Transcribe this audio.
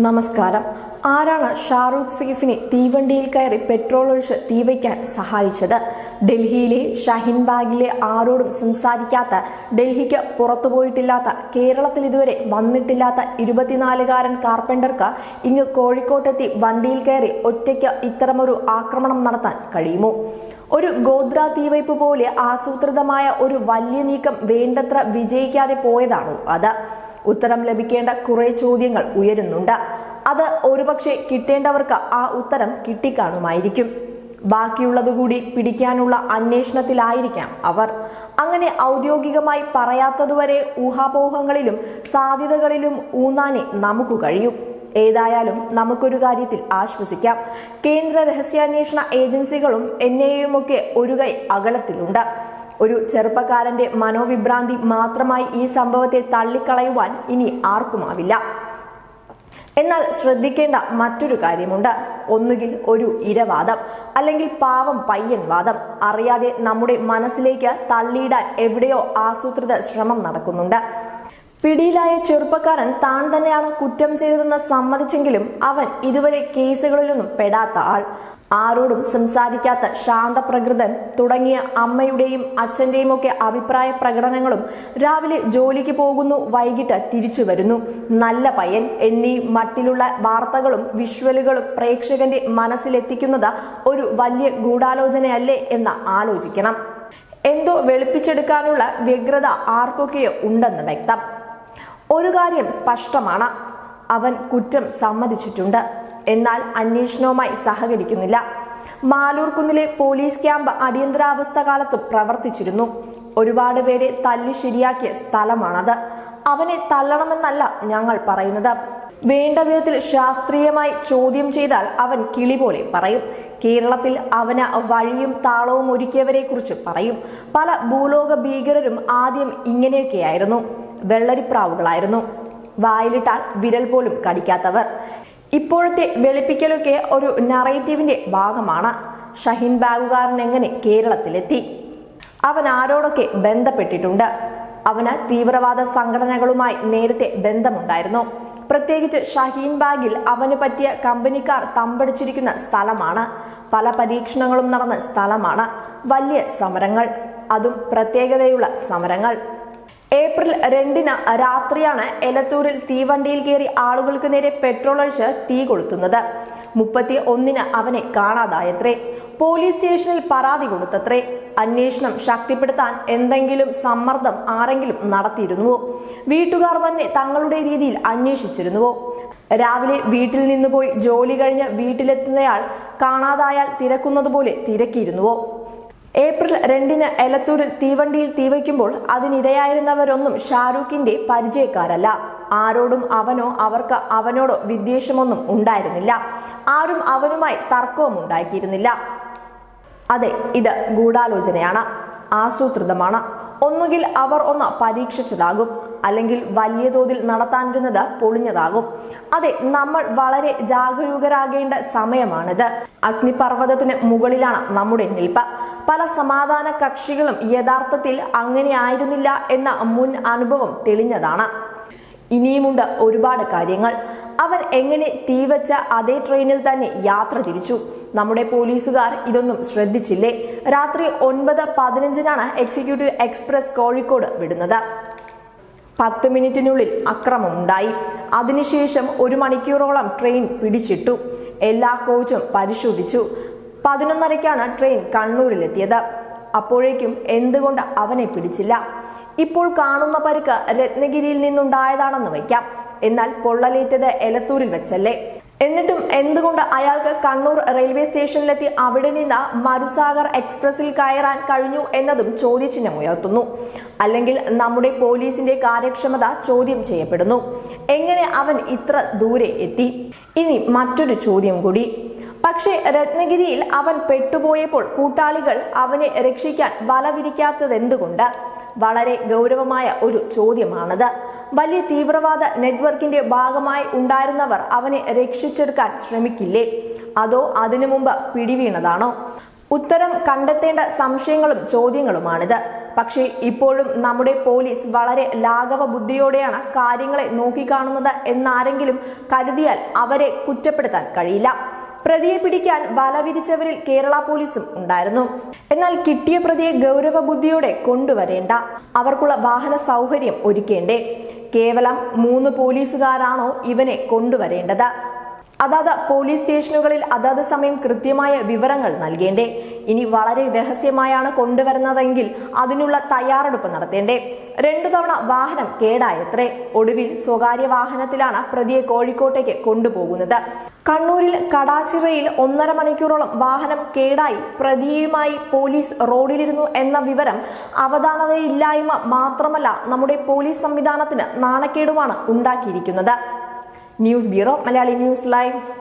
നമസ്കാരം ആരാണ് ഷാറൂഖ് സീഫിനെ തീവണ്ടിയിൽ കയറി പെട്രോൾ ഒഴിച്ച് തീവയ്ക്കാൻ സഹായിച്ചത് ഡൽഹിയിലെ ഷഹിൻ ബാഗിലെ ആരോടും സംസാരിക്കാത്ത ഡൽഹിക്ക് പുറത്തുപോയിട്ടില്ലാത്ത കേരളത്തിൽ ഇതുവരെ വന്നിട്ടില്ലാത്ത ഇരുപത്തിനാലുകാരൻ കാർപ്പൻ്റർക്ക് ഇങ്ങ് കോഴിക്കോട്ടെത്തി വണ്ടിയിൽ കയറി ഒറ്റയ്ക്ക് ഇത്തരമൊരു ആക്രമണം നടത്താൻ കഴിയുമോ ഒരു ഗോദ്ര തീവയ്പ് പോലെ ആസൂത്രിതമായ ഒരു വലിയ നീക്കം വേണ്ടത്ര വിജയിക്കാതെ പോയതാണോ അത് ഉത്തരം ലഭിക്കേണ്ട കുറെ ചോദ്യങ്ങൾ ഉയരുന്നുണ്ട് അത് ഒരുപക്ഷെ കിട്ടേണ്ടവർക്ക് ആ ഉത്തരം കിട്ടിക്കാണുമായിരിക്കും ബാക്കിയുള്ളതുകൂടി പിടിക്കാനുള്ള അന്വേഷണത്തിലായിരിക്കാം അവർ അങ്ങനെ ഔദ്യോഗികമായി പറയാത്തതുവരെ ഊഹാപോഹങ്ങളിലും സാധ്യതകളിലും ഊന്നാനേ നമുക്ക് കഴിയും ഏതായാലും നമുക്കൊരു കാര്യത്തിൽ ആശ്വസിക്കാം കേന്ദ്ര രഹസ്യാന്വേഷണ ഏജൻസികളും എൻ ഐയും ഒക്കെ ഒരു കൈ അകലത്തിലുണ്ട് ഒരു ചെറുപ്പക്കാരന്റെ മനോവിഭ്രാന്തി മാത്രമായി ഈ സംഭവത്തെ തള്ളിക്കളയുവാൻ ഇനി ആർക്കുമാവില്ല എന്നാൽ ശ്രദ്ധിക്കേണ്ട മറ്റൊരു കാര്യമുണ്ട് ഒന്നുകിൽ ഒരു ഇരവാദം അല്ലെങ്കിൽ പാവം പയ്യൻ വാദം അറിയാതെ നമ്മുടെ മനസ്സിലേക്ക് തള്ളിയിടാൻ എവിടെയോ ആസൂത്രിത ശ്രമം നടക്കുന്നുണ്ട് പിടിയിലായ ചെറുപ്പക്കാരൻ താൻ തന്നെയാണ് കുറ്റം ചെയ്തതെന്ന് സമ്മതിച്ചെങ്കിലും അവൻ ഇതുവരെ കേസുകളിലൊന്നും പെടാത്ത ആൾ ആരോടും സംസാരിക്കാത്ത ശാന്തപ്രകൃതൻ തുടങ്ങിയ അമ്മയുടെയും അച്ഛന്റെയും ഒക്കെ അഭിപ്രായ പ്രകടനങ്ങളും രാവിലെ ജോലിക്ക് പോകുന്നു വൈകിട്ട് തിരിച്ചു വരുന്നു നല്ല പയ്യൻ എന്നീ മട്ടിലുള്ള വാർത്തകളും വിഷ്വലുകളും പ്രേക്ഷകന്റെ മനസ്സിലെത്തിക്കുന്നത് ഒരു വലിയ ഗൂഢാലോചനയല്ലേ എന്ന് ആലോചിക്കണം എന്തോ വെളുപ്പിച്ചെടുക്കാനുള്ള വ്യഗ്രത ആർക്കൊക്കെയോ ഉണ്ടെന്ന് വ്യക്തം ഒരു കാര്യം സ്പഷ്ടമാണ് അവൻ കുറ്റം സമ്മതിച്ചിട്ടുണ്ട് എന്നാൽ അന്വേഷണവുമായി സഹകരിക്കുന്നില്ല മാലൂർക്കുന്നിലെ പോലീസ് ക്യാമ്പ് അടിയന്തരാവസ്ഥ കാലത്തും പ്രവർത്തിച്ചിരുന്നു ഒരുപാട് പേരെ തല്ലി ശരിയാക്കിയ സ്ഥലമാണത് അവനെ തള്ളണമെന്നല്ല ഞങ്ങൾ പറയുന്നത് വേണ്ട വിധത്തിൽ ശാസ്ത്രീയമായി ചോദ്യം ചെയ്താൽ അവൻ കിളി പോലെ പറയും കേരളത്തിൽ അവന് വഴിയും താളവും ഒരുക്കിയവരെ കുറിച്ച് പറയും പല ഭൂലോക ഭീകരരും ആദ്യം ഇങ്ങനെയൊക്കെയായിരുന്നു വെള്ളരിപ്രാവുകളായിരുന്നു വായിലിട്ടാൽ വിരൽ പോലും കടിക്കാത്തവർ ഇപ്പോഴത്തെ വെളുപ്പിക്കലൊക്കെ ഒരു നറേറ്റീവിന്റെ ഭാഗമാണ് ഷഹീൻ ബാഗുകാരൻ എങ്ങനെ കേരളത്തിലെത്തി അവൻ ആരോടൊക്കെ ബന്ധപ്പെട്ടിട്ടുണ്ട് അവന് തീവ്രവാദ സംഘടനകളുമായി നേരത്തെ ബന്ധമുണ്ടായിരുന്നു പ്രത്യേകിച്ച് ഷഹീൻ ബാഗിൽ അവന് പറ്റിയ കമ്പനിക്കാർ തമ്പടിച്ചിരിക്കുന്ന സ്ഥലമാണ് പല പരീക്ഷണങ്ങളും നടന്ന സ്ഥലമാണ് വലിയ സമരങ്ങൾ അതും പ്രത്യേകതയുള്ള സമരങ്ങൾ ഏപ്രിൽ രണ്ടിന് രാത്രിയാണ് എലത്തൂരിൽ തീവണ്ടിയിൽ കയറി ആളുകൾക്ക് നേരെ പെട്രോൾ ഒഴിച്ച് തീ കൊളുത്തുന്നത് മുപ്പത്തി ഒന്നിന് അവനെ കാണാതായത്രേ പോലീസ് സ്റ്റേഷനിൽ പരാതി കൊടുത്തത്രേ അന്വേഷണം ശക്തിപ്പെടുത്താൻ എന്തെങ്കിലും സമ്മർദ്ദം ആരെങ്കിലും നടത്തിയിരുന്നുവോ വീട്ടുകാർ തന്നെ തങ്ങളുടെ രീതിയിൽ അന്വേഷിച്ചിരുന്നുവോ രാവിലെ വീട്ടിൽ നിന്ന് പോയി ജോലി കഴിഞ്ഞ് വീട്ടിലെത്തുന്നയാൾ കാണാതായാൽ തിരക്കുന്നതുപോലെ തിരക്കിയിരുന്നുവോ ഏപ്രിൽ രണ്ടിന് എലത്തൂരിൽ തീവണ്ടിയിൽ തീവയ്ക്കുമ്പോൾ അതിനിരയായിരുന്നവരൊന്നും ഷാരൂഖിന്റെ പരിചയക്കാരല്ല ആരോടും അവനോ അവർക്ക് അവനോടോ വിദ്വേഷമൊന്നും ഉണ്ടായിരുന്നില്ല ആരും അവനുമായി തർക്കവും ഉണ്ടാക്കിയിരുന്നില്ല അതെ ഇത് ഗൂഢാലോചനയാണ് ആസൂത്രിതമാണ് ഒന്നുകിൽ അവർ ഒന്ന് പരീക്ഷിച്ചതാകും അല്ലെങ്കിൽ വലിയ തോതിൽ നടത്താനിരുന്നത് പൊളിഞ്ഞതാകും അതെ നമ്മൾ വളരെ ജാഗരൂകരാകേണ്ട സമയമാണിത് അഗ്നിപർവ്വതത്തിന് മുകളിലാണ് നമ്മുടെ നിൽപ്പ് പല സമാധാന കക്ഷികളും യഥാർത്ഥത്തിൽ അങ്ങനെ ആയിരുന്നില്ല എന്ന മുൻ അനുഭവം തെളിഞ്ഞതാണ് ഇനിയുമുണ്ട് ഒരുപാട് കാര്യങ്ങൾ അവൻ എങ്ങനെ തീവച്ച അതേ ട്രെയിനിൽ തന്നെ യാത്ര തിരിച്ചു നമ്മുടെ പോലീസുകാർ ഇതൊന്നും ശ്രദ്ധിച്ചില്ലേ രാത്രി ഒൻപത് പതിനഞ്ചിനാണ് എക്സിക്യൂട്ടീവ് എക്സ്പ്രസ് കോഴിക്കോട് വിടുന്നത് പത്ത് മിനിറ്റിനുള്ളിൽ അക്രമമുണ്ടായി അതിനുശേഷം ഒരു മണിക്കൂറോളം ട്രെയിൻ പിടിച്ചിട്ടു എല്ലാ കോച്ചും പരിശോധിച്ചു പതിനൊന്നരയ്ക്കാണ് ട്രെയിൻ കണ്ണൂരിലെത്തിയത് അപ്പോഴേക്കും എന്തുകൊണ്ട് അവനെ പിടിച്ചില്ല ഇപ്പോൾ കാണുന്ന പരുക്ക് രത്നഗിരിയിൽ നിന്നുണ്ടായതാണെന്ന് വയ്ക്കാം എന്നാൽ പൊള്ളലേറ്റത് എലത്തൂരിൽ വെച്ചല്ലേ എന്നിട്ടും എന്തുകൊണ്ട് അയാൾക്ക് കണ്ണൂർ റെയിൽവേ സ്റ്റേഷനിലെത്തി അവിടെ നിന്ന് മരുസാഗർ എക്സ്പ്രസിൽ കയറാൻ കഴിഞ്ഞു എന്നതും ചോദ്യചിഹ്നം ഉയർത്തുന്നു അല്ലെങ്കിൽ നമ്മുടെ പോലീസിന്റെ കാര്യക്ഷമത ചോദ്യം ചെയ്യപ്പെടുന്നു എങ്ങനെ അവൻ ഇത്ര ദൂരെ എത്തി ഇനി മറ്റൊരു ചോദ്യം കൂടി പക്ഷേ രത്നഗിരിയിൽ അവൻ പെട്ടുപോയപ്പോൾ കൂട്ടാളികൾ അവനെ രക്ഷിക്കാൻ വല വിരിക്കാത്തതെന്തുകൊണ്ട് വളരെ ഗൗരവമായ ഒരു ചോദ്യമാണത് വലിയ തീവ്രവാദ നെറ്റ്വർക്കിന്റെ ഭാഗമായി ഉണ്ടായിരുന്നവർ അവനെ രക്ഷിച്ചെടുക്കാൻ ശ്രമിക്കില്ലേ അതോ അതിനു മുമ്പ് പിടിവീണതാണോ ഉത്തരം കണ്ടെത്തേണ്ട സംശയങ്ങളും ചോദ്യങ്ങളുമാണിത് പക്ഷേ ഇപ്പോഴും നമ്മുടെ പോലീസ് വളരെ ലാഘവ ബുദ്ധിയോടെയാണ് കാര്യങ്ങളെ നോക്കിക്കാണുന്നത് എന്നാരെങ്കിലും കരുതിയാൽ അവരെ കുറ്റപ്പെടുത്താൻ കഴിയില്ല പ്രതിയെ പിടിക്കാൻ വല വിരിച്ചവരിൽ കേരള പോലീസും ഉണ്ടായിരുന്നു എന്നാൽ കിട്ടിയ പ്രതിയെ ഗൗരവ ബുദ്ധിയോടെ കൊണ്ടുവരേണ്ട അവർക്കുള്ള വാഹന സൗകര്യം ഒരുക്കേണ്ടേ കേവലം മൂന്ന് പോലീസുകാരാണോ ഇവനെ കൊണ്ടുവരേണ്ടത് അതാത് പോലീസ് സ്റ്റേഷനുകളിൽ അതാത് സമയം കൃത്യമായ വിവരങ്ങൾ നൽകേണ്ടേ ഇനി വളരെ രഹസ്യമായാണ് കൊണ്ടുവരുന്നതെങ്കിൽ അതിനുള്ള തയ്യാറെടുപ്പ് നടത്തേണ്ടേ രണ്ടു തവണ വാഹനം കേടായത്രേ ഒടുവിൽ സ്വകാര്യ വാഹനത്തിലാണ് പ്രതിയെ കോഴിക്കോട്ടേക്ക് കൊണ്ടുപോകുന്നത് കണ്ണൂരിൽ കടാച്ചിറയിൽ ഒന്നര മണിക്കൂറോളം വാഹനം കേടായി പ്രതിയുമായി പോലീസ് റോഡിലിരുന്നു എന്ന വിവരം അവധാനതയില്ലായ്മ മാത്രമല്ല നമ്മുടെ പോലീസ് സംവിധാനത്തിന് നാണക്കേടുമാണ് ഉണ്ടാക്കിയിരിക്കുന്നത് news bureau Malayali news live